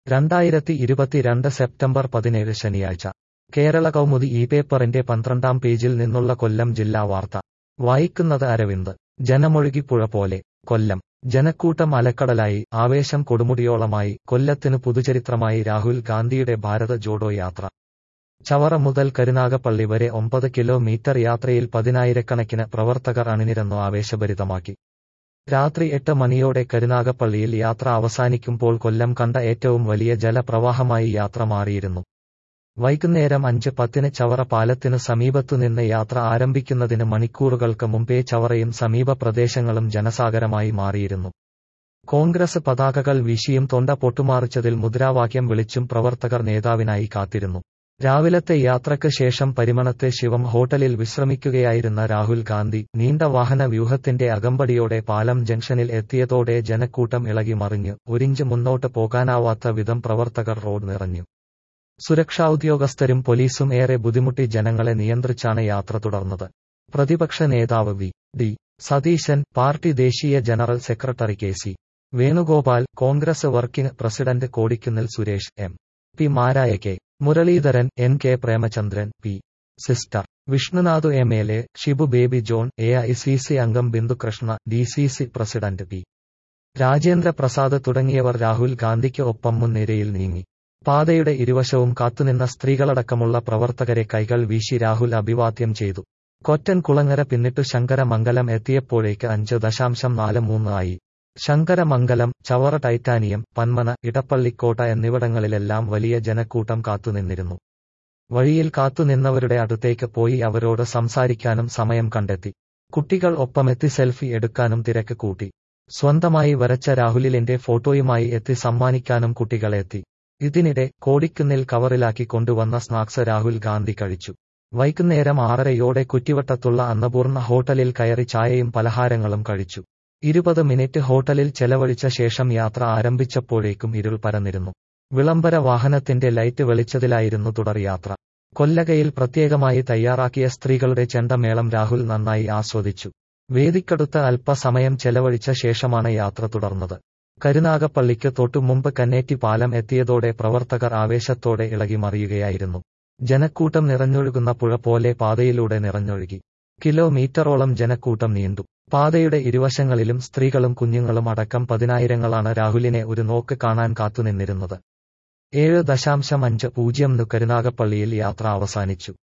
രണ്ടായിരത്തി ഇരുപത്തിരണ്ട് സെപ്റ്റംബർ പതിനേഴ് ശനിയാഴ്ച കേരള കൗമുദി ഈ പേപ്പറിന്റെ പന്ത്രണ്ടാം പേജിൽ നിന്നുള്ള കൊല്ലം ജില്ലാ വാർത്ത വായിക്കുന്നത് അരവിന്ദ് ജനമൊഴുകിപ്പുഴ പോലെ കൊല്ലം ജനക്കൂട്ടം അലക്കടലായി ആവേശം കൊടുമുടിയോളമായി കൊല്ലത്തിന് പുതുചരിത്രമായി രാഹുൽ ഗാന്ധിയുടെ ഭാരത ജോഡോ യാത്ര ചവറ മുതൽ കരുനാഗപ്പള്ളി വരെ ഒമ്പത് കിലോമീറ്റർ യാത്രയിൽ പതിനായിരക്കണക്കിന് പ്രവർത്തകർ അണിനിരന്നു ആവേശഭരിതമാക്കി രാത്രി എട്ട് മണിയോടെ കരുനാഗപ്പള്ളിയിൽ യാത്ര അവസാനിക്കുമ്പോൾ കൊല്ലം കണ്ട ഏറ്റവും വലിയ ജലപ്രവാഹമായി യാത്ര മാറിയിരുന്നു വൈകുന്നേരം അഞ്ച് പത്തിന് ചവറ പാലത്തിനു സമീപത്തുനിന്ന് യാത്ര ആരംഭിക്കുന്നതിന് മണിക്കൂറുകൾക്ക് മുമ്പേ ചവറയും സമീപ പ്രദേശങ്ങളും ജനസാഗരമായി മാറിയിരുന്നു കോൺഗ്രസ് പതാകകൾ വീശിയും തൊണ്ട പൊട്ടുമാറിച്ചതിൽ മുദ്രാവാക്യം വിളിച്ചും പ്രവർത്തകർ നേതാവിനായി കാത്തിരുന്നു രാവിലത്തെ യാത്രയ്ക്ക് ശേഷം പരിമണത്തെ ശിവം ഹോട്ടലിൽ വിശ്രമിക്കുകയായിരുന്ന രാഹുൽ ഗാന്ധി നീണ്ട വാഹന വ്യൂഹത്തിന്റെ അകമ്പടിയോടെ പാലം ജംഗ്ഷനിൽ എത്തിയതോടെ ജനക്കൂട്ടം ഇളകി മറിഞ്ഞു ഒരിഞ്ച് മുന്നോട്ട് പോകാനാവാത്ത വിധം പ്രവർത്തകർ റോഡ് നിറഞ്ഞു സുരക്ഷാ ഉദ്യോഗസ്ഥരും പോലീസും ഏറെ ബുദ്ധിമുട്ടി ജനങ്ങളെ നിയന്ത്രിച്ചാണ് യാത്ര തുടർന്നത് പ്രതിപക്ഷ നേതാവ് വി ഡി സതീശൻ പാർട്ടി ദേശീയ general secretary K C Venugopal Congress working president Kodikunnil Suresh M P മാരായ K Muraleedharan N K Premachandran P സിസ്റ്റർ Vishnunath M L A Shibu Baby John A I C C അംഗം Bindukrishna D C C president P Rajendra Prasad തുടങ്ങിയവർ രാഹുൽ ഗാന്ധിക്ക് ഒപ്പം മുൻനിരയിൽ നീങ്ങി പാതയുടെ ഇരുവശവും കാത്തുനിന്ന സ്ത്രീകളടക്കമുള്ള പ്രവർത്തകരെ കൈകൾ വീശി രാഹുൽ അഭിവാദ്യം ചെയ്തു കൊറ്റൻ കുളങ്ങര പിന്നിട്ടു ശങ്കരമംഗലം എത്തിയപ്പോഴേക്ക് അഞ്ച് ദശാംശം നാല് മൂന്ന് ആയി ശങ്കരമംഗലം ചവറ ടൈറ്റാനിയം പന്മന ഇടപ്പള്ളിക്കോട്ട എന്നിവിടങ്ങളിലെല്ലാം വലിയ ജനക്കൂട്ടം കാത്തുനിന്നിരുന്നു വഴിയിൽ കാത്തുനിന്നവരുടെ അടുത്തേക്ക് പോയി അവരോട് സംസാരിക്കാനും സമയം കണ്ടെത്തി കുട്ടികൾ ഒപ്പമെത്തി സെൽഫി എടുക്കാനും തിരക്ക് കൂട്ടി സ്വന്തമായി വരച്ച രാഹുലിന്റെ ഫോട്ടോയുമായി എത്തി സമ്മാനിക്കാനും കുട്ടികളെത്തി ഇതിനിടെ കോടിക്കുന്നിൽ കവറിലാക്കി കൊണ്ടുവന്ന സ്നാക്സ് രാഹുൽ ഗാന്ധി കഴിച്ചു വൈകുന്നേരം ആറരയോടെ കുറ്റിവട്ടത്തുള്ള അന്നപൂർണ്ണ ഹോട്ടലിൽ കയറി ചായയും പലഹാരങ്ങളും കഴിച്ചു ഇരുപത് മിനിറ്റ് ഹോട്ടലിൽ ചെലവഴിച്ച ശേഷം യാത്ര ആരംഭിച്ചപ്പോഴേക്കും ഇരുൾ പരന്നിരുന്നു വിളംബര വാഹനത്തിന്റെ ലൈറ്റ് വെളിച്ചതിലായിരുന്നു തുടർ യാത്ര കൊല്ലകയിൽ പ്രത്യേകമായി തയ്യാറാക്കിയ സ്ത്രീകളുടെ ചെണ്ടമേളം രാഹുൽ നന്നായി ആസ്വദിച്ചു വേദിക്കടുത്ത് അല്പസമയം ചെലവഴിച്ച ശേഷമാണ് യാത്ര തുടർന്നത് കരുനാഗപ്പള്ളിക്ക് തൊട്ടുമുമ്പ് കന്നേറ്റി പാലം എത്തിയതോടെ പ്രവർത്തകർ ആവേശത്തോടെ ഇളകി മറിയുകയായിരുന്നു ജനക്കൂട്ടം നിറഞ്ഞൊഴുകുന്ന പുഴ പോലെ പാതയിലൂടെ നിറഞ്ഞൊഴുകി കിലോമീറ്ററോളം ജനക്കൂട്ടം നീണ്ടു പാതയുടെ ഇരുവശങ്ങളിലും സ്ത്രീകളും കുഞ്ഞുങ്ങളും അടക്കം പതിനായിരങ്ങളാണ് രാഹുലിനെ ഒരു നോക്ക് കാണാൻ കാത്തുനിന്നിരുന്നത് ഏഴ് ദശാംശം അഞ്ച് പൂജ്യം കരുനാഗപ്പള്ളിയിൽ യാത്ര അവസാനിച്ചു